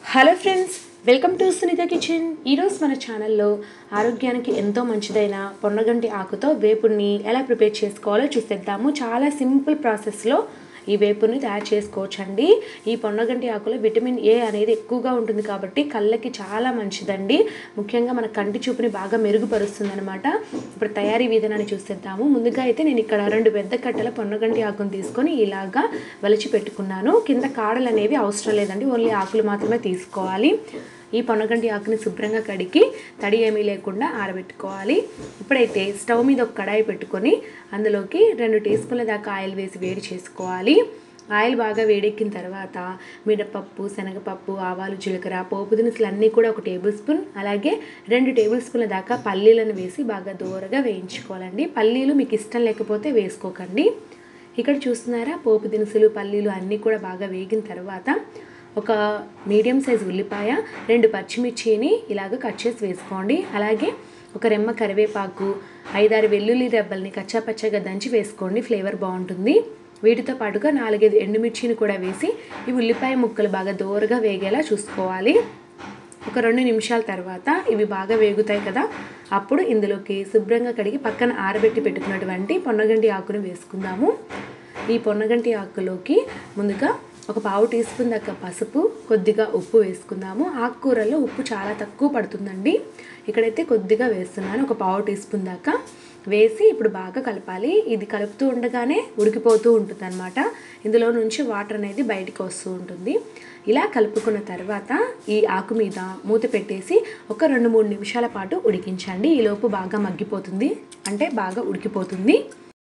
hello friends welcome to Sunitha kitchen ఈరోజు మన ఛానల్లో ఆరోగ్యానికి ఎంతో మంచిదైన పొన్నగంటి ఆకుతో వేపుడిని ఎలా ప్రిపేర్ చేసుకోవాలో చూసేద్దాము చాలా సింపుల్ ప్రాసెస్లో ఈ వేపుని తయారు చేసుకోవచ్చండి ఈ పొన్నగంటి ఆకులో విటమిన్ ఏ అనేది ఎక్కువగా ఉంటుంది కాబట్టి కళ్ళకి చాలా మంచిదండి ముఖ్యంగా మన కంటి చూపుని బాగా మెరుగుపరుస్తుంది అనమాట ఇప్పుడు తయారీ విధానాన్ని చూసేద్దాము ముందుగా అయితే నేను ఇక్కడ రెండు పెద్ద కట్టెల పొన్నగంటి ఆకును తీసుకొని ఇలాగా వలిచి పెట్టుకున్నాను కింద కాడలు అనేవి అవసరం లేదండి ఓన్లీ ఆకులు మాత్రమే తీసుకోవాలి ఈ పొన్నగంటి ఆకుని శుభ్రంగా కడిగి తడి ఏమీ లేకుండా ఆరబెట్టుకోవాలి ఇప్పుడైతే స్టవ్ మీద ఒక కడాయి పెట్టుకొని అందులోకి రెండు టీ స్పూన్ల దాకా ఆయిల్ వేసి వేడి చేసుకోవాలి ఆయిల్ బాగా వేడెక్కిన తర్వాత మినపప్పు శనగపప్పు ఆవాలు జీలకర్ర పోపు దినుసులు అన్నీ కూడా ఒక టేబుల్ స్పూన్ అలాగే రెండు టేబుల్ స్పూన్ల దాకా పల్లీలను వేసి బాగా దూరగా వేయించుకోవాలండి పల్లీలు మీకు ఇష్టం లేకపోతే వేసుకోకండి ఇక్కడ చూస్తున్నారా పోపు దినుసులు పల్లీలు అన్నీ కూడా బాగా వేగిన తర్వాత ఒక మీడియం సైజ్ ఉల్లిపాయ రెండు పచ్చిమిర్చిని ఇలాగ కట్ చేసి వేసుకోండి అలాగే ఒక రెమ్మ కరివేపాకు ఐదారు వెల్లుల్లి రెబ్బల్ని కచ్చాపచ్చగా దంచి వేసుకోండి ఫ్లేవర్ బాగుంటుంది వీటితో పాటుగా నాలుగైదు ఎండుమిర్చిని కూడా వేసి ఈ ఉల్లిపాయ ముక్కలు బాగా దోరగా వేగేలా చూసుకోవాలి ఒక రెండు నిమిషాల తర్వాత ఇవి బాగా వేగుతాయి కదా అప్పుడు ఇందులోకి శుభ్రంగా కడిగి పక్కన ఆరబెట్టి పెట్టుకున్నటువంటి పొన్నగంటి ఆకును వేసుకుందాము ఈ పొన్నగంటి ఆకులోకి ముందుగా ఒక పావు టీ స్పూన్ దాకా పసుపు కొద్దిగా ఉప్పు వేసుకుందాము ఆకుకూరలో ఉప్పు చాలా తక్కువ పడుతుందండి ఇక్కడైతే కొద్దిగా వేస్తున్నాను ఒక పావు టీ స్పూన్ దాకా వేసి ఇప్పుడు బాగా కలపాలి ఇది కలుపుతూ ఉండగానే ఉడికిపోతూ ఉంటుంది అనమాట ఇందులో నుంచి వాటర్ అనేది బయటికి వస్తూ ఉంటుంది ఇలా కలుపుకున్న తర్వాత ఈ ఆకు మీద మూత పెట్టేసి ఒక రెండు మూడు నిమిషాల పాటు ఉడికించండి ఈలోపు బాగా మగ్గిపోతుంది అంటే బాగా ఉడికిపోతుంది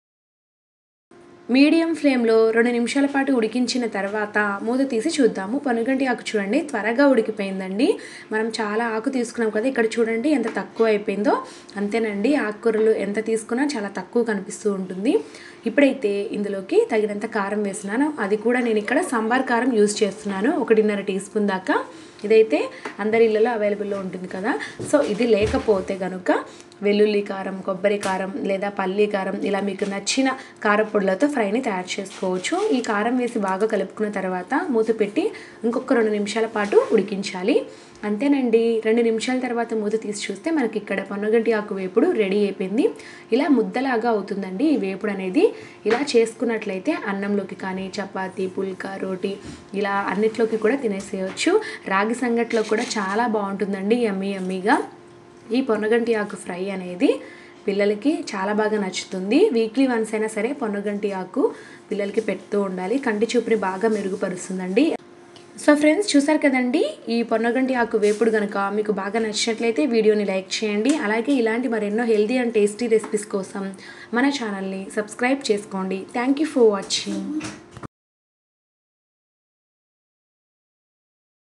మీడియం ఫ్లేమ్లో రెండు నిమిషాల పాటు ఉడికించిన తర్వాత మూత తీసి చూద్దాము పనుగంటి ఆకు చూడండి త్వరగా ఉడికిపోయిందండి మనం చాలా ఆకు తీసుకున్నాం కదా ఇక్కడ చూడండి ఎంత తక్కువ అయిపోయిందో అంతేనండి ఆకుకూరలు ఎంత తీసుకున్నా చాలా తక్కువ కనిపిస్తూ ఉంటుంది ఇప్పుడైతే ఇందులోకి తగినంత కారం వేసినాను అది కూడా నేను ఇక్కడ సాంబార్ కారం యూజ్ చేస్తున్నాను ఒకటిన్నర టీ స్పూన్ దాకా ఇదైతే అందరి ఇళ్ళలో అవైలబుల్లో ఉంటుంది కదా సో ఇది లేకపోతే కనుక వెల్లుల్లి కారం కొబ్బరి కారం లేదా పల్లి కారం ఇలా మీకు నచ్చిన కారపొడులతో ఫ్రైని తయారు చేసుకోవచ్చు ఈ కారం వేసి బాగా కలుపుకున్న తర్వాత మూత పెట్టి ఇంకొక రెండు నిమిషాల పాటు ఉడికించాలి అంతేనండి రెండు నిమిషాల తర్వాత మూత తీసి చూస్తే మనకి ఇక్కడ పొన్నగంటి ఆకు వేపుడు రెడీ అయిపోయింది ఇలా ముద్దలాగా అవుతుందండి ఈ వేపుడు అనేది ఇలా చేసుకున్నట్లయితే అన్నంలోకి కానీ చపాతి పుల్కా రోటీ ఇలా అన్నిట్లోకి కూడా తినేసేయచ్చు రాగి సంగట్లో కూడా చాలా బాగుంటుందండి ఎమ్మీ ఎమ్మీగా ఈ పొన్నగంటి ఆకు ఫ్రై అనేది పిల్లలకి చాలా బాగా నచ్చుతుంది వీక్లీ వన్స్ అయినా సరే పొన్నగంటి ఆకు పిల్లలకి పెడుతూ ఉండాలి కంటి చూపుని బాగా మెరుగుపరుస్తుందండి సో ఫ్రెండ్స్ చూసారు కదండి ఈ పొన్నగంటి ఆకు వేపుడు కనుక మీకు బాగా నచ్చినట్లయితే వీడియోని లైక్ చేయండి అలాగే ఇలాంటి మరెన్నో హెల్తీ అండ్ టేస్టీ రెసిపీస్ కోసం మన ఛానల్ని సబ్స్క్రైబ్ చేసుకోండి థ్యాంక్ యూ ఫర్ వాచింగ్